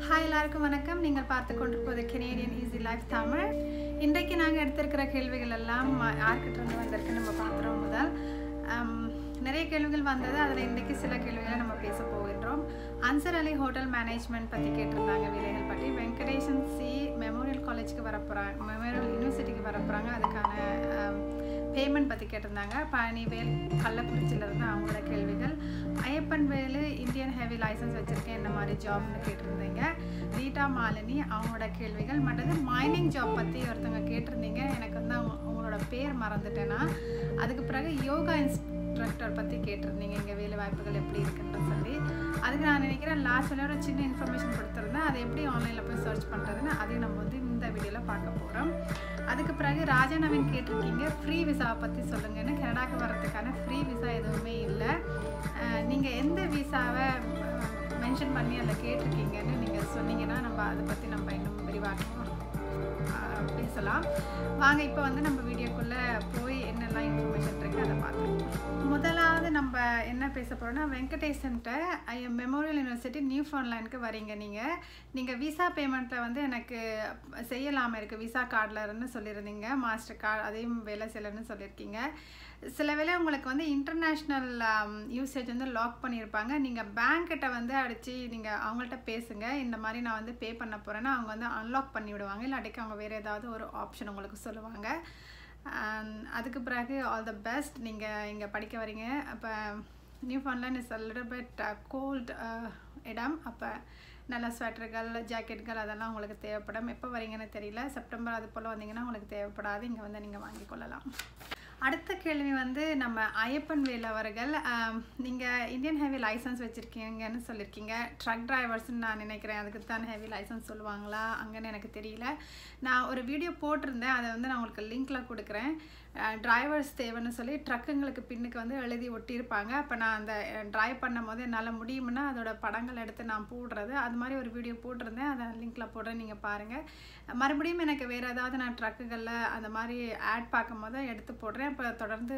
hi எல்லாருக்கும் வணக்கம் நீங்கள் பார்த்து கொண்டிருப்பது கெனேடியன் ஈஸி லைஃப் தமிழ் இன்றைக்கு நாங்கள் எடுத்திருக்கிற கேள்விகள் எல்லாம் மா- யார்கிட்ட இருந்து வந்திருக்கு நம்ம பார்க்குறோம் முதல் ஆம், நிறைய கேள்விகள் வந்தது அதில் இன்றைக்கு சில கேள்விகளை நம்ம பேச போகின்றோம் அன்சர் அலி ஹோட்டல் மேனேஜ்மெண்ட் பற்றி கேட்டிருந்தாங்க வேலைகள் பற்றி வெங்கடேசன் சி மெமோரியல் காலேஜுக்கு வர போகிறாங்க மெமோரியல் யூனிவர்சிட்டிக்கு வர போகிறாங்க அதுக்கான பேமெண்ட் பற்றி கேட்டிருந்தாங்க பழனிவேல் கள்ளக்குறிச்சியிலேருந்து அவங்களோட கேள்விகள் Ayyappan Velu Indian heavy licence வச்சுருக்கேன் இந்த மாதிரி ஜாப்னு கேட்டிருந்தீங்க ரீட்டா மாலினி அவங்களோட கேள்விகள் மற்றது மைனிங் ஜாப் பற்றி ஒருத்தவங்க கேட்டிருந்தீங்க எனக்கு வந்து அவங்க அவங்களோட பேர் மறந்துட்டேன்னா அதுக்கு பிறகு யோகா இன்ஸ்ட்ரக்டர் பற்றி கேட்டிருந்தீங்க இங்கே வேலை வாய்ப்புகள் எப்படி இருக்குன்னு சொல்லி அதுக்கு நான் நினைக்கிறேன் லாஸ்ட் ஒரு சின்ன இன்ஃபர்மேஷன் கொடுத்துருந்தேன் அதை எப்படி ஆன்லைனில் போய் சர்ச் பண்ணுறதுன்னு அதையும் நம்ம வந்து இந்த வீடியோவில் பார்க்க போகிறோம் அதுக்கு பிறகு ராஜா நவீன் கேட்டிருக்கீங்க ஃப்ரீ விசாவை பற்றி சொல்லுங்கன்னு கனடாக்கு வரதுக்கான ஃப்ரீ விசா எதுவுமே இல்லை நீங்கள் எந்த விசாவை மென்ஷன் பண்ணி அதில் கேட்டிருக்கீங்கன்னு நீங்கள் சொன்னீங்கன்னா நம்ம அதை பற்றி நம்ம இன்னும் விரிவாக ஆஹ், பேசலாம் வாங்க இப்போ வந்து நம்ம வீடியோக்குள்ளே போய் என்னெல்லாம் இன்ஃபர்மேஷன் இருக்குது அதை பார்க்கலாம் முதலாவது நம்ம என்ன பேச போகிறோம்னா வெங்கடேசன்ட்ட மெமோரியல் யூனிவர்சிட்டி நியூ ஃபோன்லைனுக்கு வரீங்க நீங்கள் நீங்கள் விசா பேமெண்ட்டில் வந்து எனக்கு செய்யலாமல் இருக்குது விசா கார்டில் இருந்து சொல்லியிருந்தீங்க மாஸ்டர் கார்டு அதையும் வேலை செய்யலைன்னு சொல்லியிருக்கீங்க சில வேளை உங்களுக்கு வந்து இன்டர்நேஷ்னல் யூசேஜ் வந்து லாக் பண்ணியிருப்பாங்க நீங்கள் பேங்க்கிட்ட வந்து அடித்து நீங்கள் அவங்கள்ட்ட பேசுங்க இந்த மாதிரி நான் வந்து பே பண்ண போகிறேன்னா அவங்க வந்து அன்லாக் பண்ணி விடுவாங்க இல்லாட்டிக்கு அவங்க வேறு ஏதாவது ஒரு ஆப்ஷன் உங்களுக்கு சொல்லுவாங்க And அதுக்கு பிறகு ஆல் த பெஸ்ட் நீங்கள் இங்கே படிக்க வரீங்க அப்போ Newfoundland is little bit cold இடம் அப்போ நல்ல ஸ்வெட்டர்கள் ஜாக்கெட்டுகள் அதெல்லாம் உங்களுக்கு தேவைப்படும் எப்போ வரீங்கன்னு தெரியல செப்டம்பர் அது போல் வந்தீங்கன்னா உங்களுக்கு தேவைப்படாது இங்கே வந்து நீங்கள் வாங்கிக் கொள்ளலாம் அடுத்த கேள்வி வந்து நம்ம ஐயப்பன் வேல் அவர்கள் நீங்கள் இந்தியன் ஹெவி லைசன்ஸ் வச்சுருக்கீங்கன்னு சொல்லியிருக்கீங்க ட்ரக் டிரைவர்ஸ்னு நான் நினைக்கிறேன் அதுக்கு தான் ஹெவி லைசன்ஸ் சொல்லுவாங்களா அங்கன்னு எனக்கு தெரியல நான் ஒரு வீடியோ போட்டிருந்தேன் அதை வந்து நான் உங்களுக்கு லிங்க்கில் கொடுக்குறேன் டிரைவர்ஸ் தேவைன்னு சொல்லி ட்ரக்குங்களுக்கு பின்னுக்கு வந்து எழுதி ஒட்டியிருப்பாங்க அப்போ நான் அந்த ட்ரைவ் பண்ணும் போது என்னால் முடியும்னா அதோட படங்கள் எடுத்து நான் போடுறது அது மாதிரி ஒரு வீடியோ போட்டிருந்தேன் அதை லிங்க்கில் போடுறேன் நீங்கள் பாருங்கள் மறுபடியும் எனக்கு வேறு ஏதாவது நான் ட்ரக்குகளில் அந்த மாதிரி ஆட் பார்க்கும் போது எடுத்து போடுறேன் இப்போ தொடர்ந்து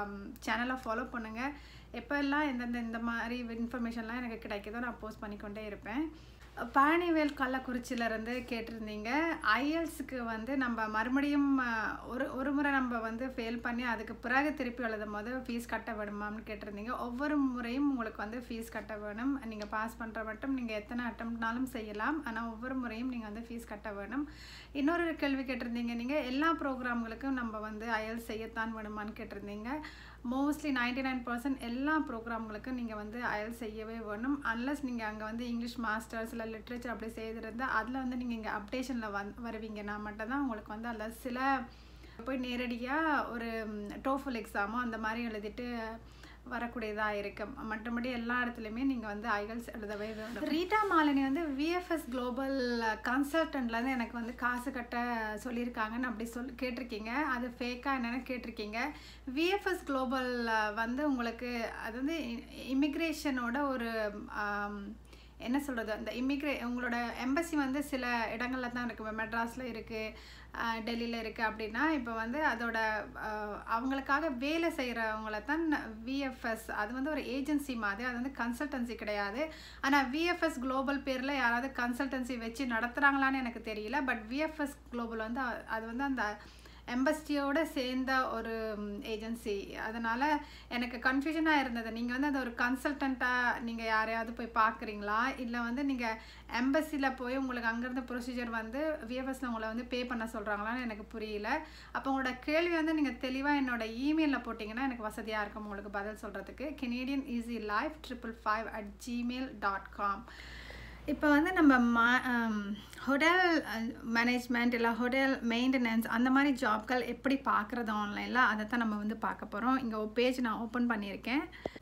சேனலை ஃபாலோ பண்ணுங்கள் எப்போல்லாம் எந்தெந்த இந்த மாதிரி இன்ஃபர்மேஷன்லாம் எனக்கு கிடைக்குதோ நான் போஸ்ட் பண்ணிக்கொண்டே இருப்பேன் பழனிவேல் கள்ளக்குறிச்சியிலேருந்து கேட்டிருந்தீங்க ஐஎல்ஸுக்கு வந்து நம்ம மறுபடியும் அஹ், ஒரு ஒரு முறை நம்ம வந்து ஃபெயில் பண்ணி அதுக்கு பிறகு திருப்பி எழுதும் போது ஃபீஸ் கட்ட வேணுமான்னு கேட்டிருந்தீங்க ஒவ்வொரு முறையும் உங்களுக்கு வந்து ஃபீஸ் கட்ட வேணும் நீங்கள் பாஸ் பண்ணுற மட்டும் நீங்கள் எத்தனை அட்டம்ப்ட்னாலும் செய்யலாம் ஆனால் ஒவ்வொரு முறையும் நீங்கள் வந்து ஃபீஸ் கட்ட வேணும் இன்னொரு கேள்வி கேட்டிருந்தீங்க நீங்கள் எல்லா ப்ரோக்ராம்களுக்கும் நம்ம வந்து ஐஎல்ஸ் செய்யத்தான் வேணுமான்னு கேட்டிருந்தீங்க மோஸ்ட்லி நைன்டி நைன் பர்சன்ட் எல்லா ப்ரோக்ராம்களுக்கும் நீங்கள் வந்து அயல் செய்யவே வேணும் அன்லஸ் நீங்கள் அங்கே வந்து இங்கிலீஷ் மாஸ்டர்ஸ் இல்லை லிட்ரேச்சர் அப்படி செய்திருந்தால் அதில் வந்து நீங்கள் இங்கே அப்டேஷனில் வந் வருவீங்கன்னா மட்டும்தான் உங்களுக்கு வந்து அதில் சில போய் நேரடியாக ஒரு டோஃபுல் எக்ஸாமோ அந்த மாதிரி எழுதிட்டு வரக்கூடியதாக இருக்கு மற்றபடி எல்லா இடத்துலையுமே நீங்கள் வந்து ஐகல்ஸ் எழுதவே வேணும் ரீட்டா மாலினி வந்து விஎஃப்எஸ் குளோபல் கன்சல்டன்ட்லேருந்து எனக்கு வந்து காசு கட்ட சொல்லியிருக்காங்கன்னு அப்படி சொல் கேட்டிருக்கீங்க அது ஃபேக்காக என்னென்னு கேட்டிருக்கீங்க விஎஃப்எஸ் குளோபல் வந்து உங்களுக்கு அது வந்து இமிக்ரேஷனோட ஒரு ஆம், என்ன சொல்கிறது அந்த இமிக்ரே உங்களோட எம்பசி வந்து சில இடங்களில் தான் இருக்குது மெட்ராஸில் இருக்குது டெல்லியில் இருக்குது அப்படின்னா இப்போ வந்து அதோட அஹ், அவங்களுக்காக வேலை செய்கிறவங்கள தான் விஎஃப்எஸ் அது வந்து ஒரு ஏஜென்சி மாதிரி அது வந்து கன்சல்டன்சி கிடையாது ஆனால் விஎஃப்எஸ் குளோபல் பேரில் யாராவது கன்சல்டன்சி வச்சு நடத்துகிறாங்களான்னு எனக்கு தெரியல பட் விஎஃப்எஸ் குளோபல் வந்து அ- அது வந்து அந்த எம்பஸ்டியோட சேர்ந்த ஒரு ஏஜென்சி அதனால் எனக்கு கன்ஃபியூஷனாக இருந்தது நீங்கள் வந்து அது ஒரு கன்சல்டண்ட்டாக நீங்கள் யாரையாவது போய் பார்க்குறீங்களா இல்லை வந்து நீங்கள் எம்பசியில் போய் உங்களுக்கு அங்கேருந்து ப்ரொசீஜர் வந்து விஎஃப்எஸ்ல உங்களை வந்து பே பண்ண சொல்கிறாங்களான்னு எனக்கு புரியல அப்போ உங்களோட கேள்வி வந்து நீங்கள் தெளிவாக என்னோட இமெயிலில் போட்டிங்கன்னா எனக்கு வசதியாக இருக்கும் உங்களுக்கு பதில் சொல்கிறதுக்கு Canadian easy life triple five at Gmail dot com இப்போ வந்து நம்ம மா ஹோட்டல் மேனேஜ்மெண்ட் இல்லை ஹோட்டல் மெயின்டெனன்ஸ் அந்த மாதிரி ஜாப்கள் எப்படி பார்க்குறது ஆன்லைனில் அதை தான் நம்ம வந்து பார்க்க போகிறோம் இங்கே ஒரு பேஜ் நான் ஓப்பன் பண்ணியிருக்கேன்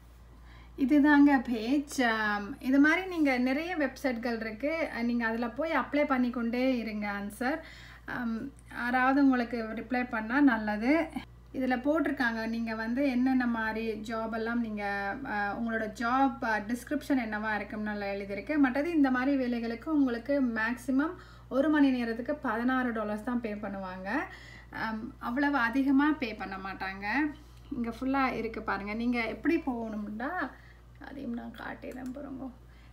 இதுதாங்க பேஜ் இது மாதிரி நீங்கள் நிறைய வெப்சைட்கள் இருக்குது நீங்கள் அதில் போய் அப்ளை பண்ணிக்கொண்டே இருங்க ஆன்சர் யாராவது உங்களுக்கு ரிப்ளை பண்ணால் நல்லது இதில் போட்டிருக்காங்க நீங்கள் வந்து என்னென்ன மாதிரி ஜாப் எல்லாம் நீங்கள் உங்களோட ஜாப் டிஸ்கிரிப்ஷன் என்னவா இருக்கும்னு நல்லா எழுதியிருக்கு மற்றது இந்த மாதிரி வேலைகளுக்கு உங்களுக்கு மேக்ஸிமம் ஒரு மணி நேரத்துக்கு பதினாறு டாலர்ஸ் தான் பே பண்ணுவாங்க அம், அவ்வளவு அதிகமாக பே பண்ண மாட்டாங்க இங்கே ஃபுல்லாக இருக்குது பாருங்கள் நீங்கள் எப்படி போகணும்னா அதையும் நான் காட்டிடுறேன் பாருங்க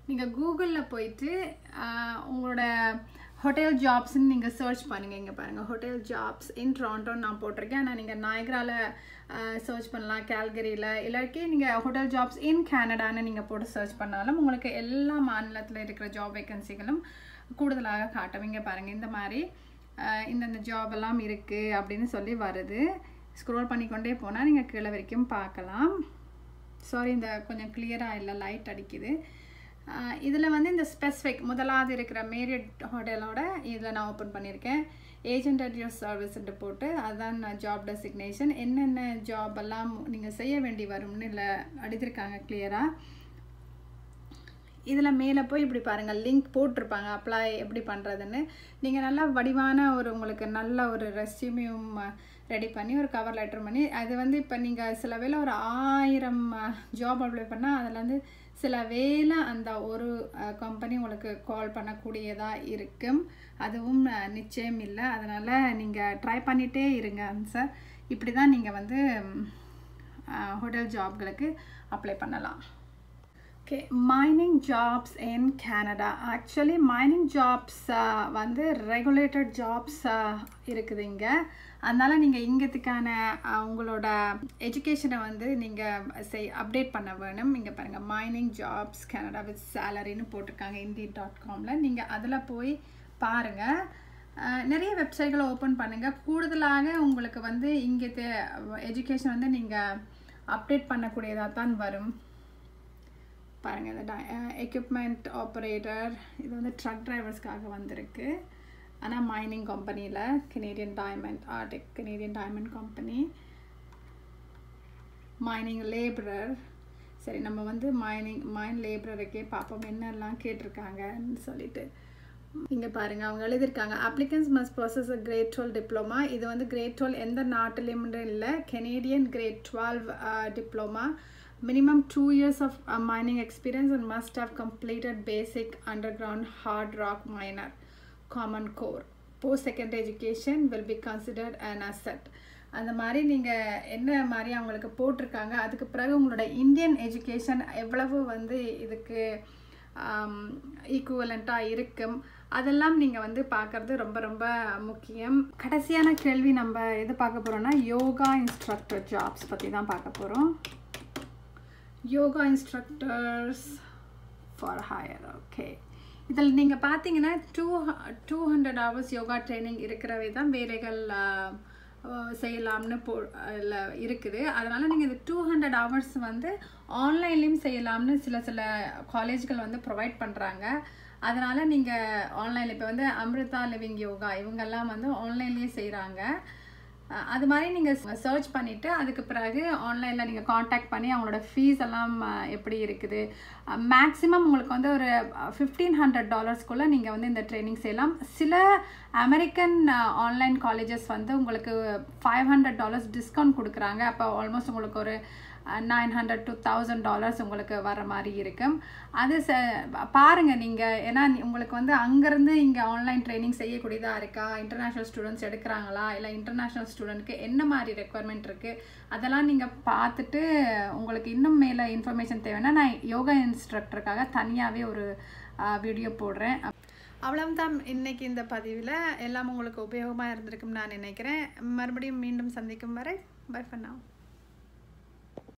நீங்கள் கூகுளில் போயிட்டு ஆஹ், உங்களோட ஹோட்டல் ஜாப்ஸ்ன்னு நீங்கள் சர்ச் பண்ணுங்கள் இங்கே பாருங்கள் ஹோட்டல் ஜாப்ஸ் இன் ட்ராண்டோன்னு நான் போட்டிருக்கேன் ஆனால் நீங்கள் நாயக்ரால சர்ச் பண்ணலாம் கேல்கரியில் இல்லாட்டி நீங்கள் ஹோட்டல் ஜாப்ஸ் இன் கனடான்னு நீங்கள் போட்டு சர்ச் பண்ணாலும் உங்களுக்கு எல்லா மாநிலத்தில் இருக்கிற ஜாப் வேகன்சிகளும் கூடுதலாக காட்டும் இங்கே பாருங்கள் இந்த மாதிரி ஆஹ், இந்தந்த ஜாப் எல்லாம் இருக்குது அப்படின்னு சொல்லி வருது ஸ்க்ரோல் பண்ணிக்கொண்டே போனால் நீங்கள் கீழே வரைக்கும் பார்க்கலாம் சாரி இந்த கொஞ்சம் கிளியராக இல்லை லைட் அடிக்குது இதில் வந்து இந்த ஸ்பெசிஃபிக் முதலாவது இருக்கிற மேரியட் ஹோட்டலோட இதில் நான் ஓப்பன் பண்ணியிருக்கேன் ஏஜென்ட் அட் யூர் சர்வீஸ்ன்ட்டு போட்டு அதுதான் ஜாப் டெசிக்னேஷன் என்னென்ன ஜாப் எல்லாம் நீங்கள் செய்ய வேண்டி வரும்னு இல்லை அடித்திருக்காங்க கிளியராக இதில் மேலே போய் இப்படி பாருங்கள் லிங்க் போட்டிருப்பாங்க அப்ளை எப்படி பண்ணுறதுன்னு நீங்கள் நல்லா வடிவான ஒரு உங்களுக்கு நல்ல ஒரு ரெஸ்யூமியும் ரெடி பண்ணி ஒரு கவர் லெட்டர் பண்ணி அது வந்து இப்போ நீங்கள் சில வேளை ஒரு ஆயிரம் ஜாப் அப்ளை பண்ணால் அதில் வந்து சில வேளை அந்த ஒரு கம்பெனி உங்களுக்கு கால் பண்ணக்கூடியதாக இருக்கும் அதுவும் அஹ், நிச்சயம் இல்லை அதனால் நீங்கள் ட்ரை பண்ணிகிட்டே இருங்க சார் இப்படி தான் நீங்கள் வந்து ஹோட்டல் ஜாப்களுக்கு அப்ளை பண்ணலாம் okay mining jobs in Canada actually mining jobs வந்து ரெகுலேட்டட் ஜாப்ஸ் இருக்குது இங்கே அதனால் நீங்கள் இங்கத்துக்கான அஹ், உங்களோட எஜுகேஷனை வந்து நீங்கள் செய் அப்டேட் பண்ண வேணும் இங்கே பாருங்கள் மைனிங் ஜாப்ஸ் கனடா வித் சேலரின்னு போட்டிருக்காங்க இந்தி டாட் காமில் நீங்கள் அதில் போய் பாருங்கள் அஹ், நிறைய வெப்சைட்களை ஓப்பன் பண்ணுங்கள் கூடுதலாக உங்களுக்கு வந்து இங்கே எஜுகேஷன் வந்து நீங்கள் அப்டேட் பண்ணக்கூடியதாக தான் வரும் பாருங்கள் இந்த எக்யூப்மெண்ட் ஆப்ரேட்டர் இது வந்து ட்ரக் டிரைவர்ஸ்க்காக வந்திருக்கு ஆனால் மைனிங் கம்பெனியில் Canadian diamond arctic Canadian diamond company mining labourer சரி நம்ம வந்து மைனிங் மைன் லேபரருக்கே பார்ப்போம் என்னெல்லாம் கேட்டிருக்காங்கன்னு சொல்லிட்டு இங்கே பாருங்கள் அவங்க எழுதியிருக்காங்க applicants must process a grade twelve diploma இது வந்து கிரேட் டுவெல் எந்த நாட்டிலையும் இல்லை Canadian grade twelve diploma minimum two years of mining experience and must have completed basic underground hard rock miner common core post secondary education will be considered an asset அந்த மாதிரி நீங்கள் என்ன மாதிரி அவங்களுக்கு போட்டிருக்காங்க அதுக்கு பிறகு உங்களோட இந்தியன் எஜுகேஷன் எவ்வளவு வந்து இதுக்கு ஈக்குவலண்ட்டாக இருக்கும் அதெல்லாம் நீங்கள் வந்து பார்க்குறது ரொம்ப ரொம்ப முக்கியம் கடைசியான கேள்வி நம்ம எது பார்க்க போகிறோம்னா யோகா இன்ஸ்ட்ரக்டர் ஜாப்ஸ் பற்றி தான் பார்க்க போகிறோம் yoga instructors for hire okay இதில் நீங்கள் பார்த்தீங்கன்னா two two hundred hours yoga training இருக்கிறவே தான் வேலைகள் ஆஹ், ஆஹ், செய்யலாம்னு போ இல்லை இருக்குது அதனால் நீங்கள் இது டூ ஹண்ட்ரட் ஹவர்ஸ் வந்து ஆன்லைன்லேயும் செய்யலாம்னு சில சில காலேஜ்கள் வந்து ப்ரொவைட் பண்ணுறாங்க அதனால் நீங்கள் ஆன்லைனில் இப்போ வந்து அமிர்தா லிவிங் யோகா இவங்கெல்லாம் வந்து ஆன்லைன்லேயே செய்கிறாங்க அஹ் அது மாதிரி நீங்கள் சர்ச் பண்ணிவிட்டு அதுக்கு பிறகு ஆன்லைனில் நீங்கள் காண்டாக்ட் பண்ணி அவங்களோட ஃபீஸ் எல்லாம் அஹ், எப்படி இருக்குது மேக்ஸிமம் உங்களுக்கு வந்து ஒரு ஃபிஃப்டீன் ஹண்ட்ரட் டாலர்ஸ்க்குள்ளே நீங்கள் வந்து இந்த ட்ரைனிங் செய்யலாம் சில அமெரிக்கன் ஆன்லைன் காலேஜஸ் வந்து உங்களுக்கு ஃபைவ் ஹண்ட்ரட் டாலர்ஸ் டிஸ்கவுண்ட் கொடுக்குறாங்க அப்போ ஆல்மோஸ்ட் உங்களுக்கு ஒரு nine hundred to thousand dollars உங்களுக்கு வர மாதிரி இருக்கும் அது ச பாருங்கள் நீங்கள் ஏன்னா நீ- உங்களுக்கு வந்து அங்கேருந்து இங்கே ஆன்லைன் ட்ரைனிங் செய்யக்கூடியதாக இருக்கா இன்டர்நேஷ்னல் ஸ்டூடெண்ட்ஸ் எடுக்கிறாங்களா இல்லை இன்டர்நேஷ்னல் ஸ்டூடெண்ட்க்கு என்ன மாதிரி ரெக்குவயர்மெண்ட் இருக்குது அதெல்லாம் நீங்கள் பார்த்துட்டு உங்களுக்கு இன்னும் மேலே இன்ஃபர்மேஷன் தேவைன்னா நான் யோகா இன்ஸ்ட்ரக்டருக்காக தனியாகவே ஒரு வீடியோ போடுறேன் அவ்வளவுதான் இன்னைக்கு இந்த பதிவில் எல்லாம் உங்களுக்கு உபயோகமாக இருந்திருக்கும்னு நான் நினைக்கிறேன் மறுபடியும் மீண்டும் சந்திக்கும் வரை பை பண்ணலாம்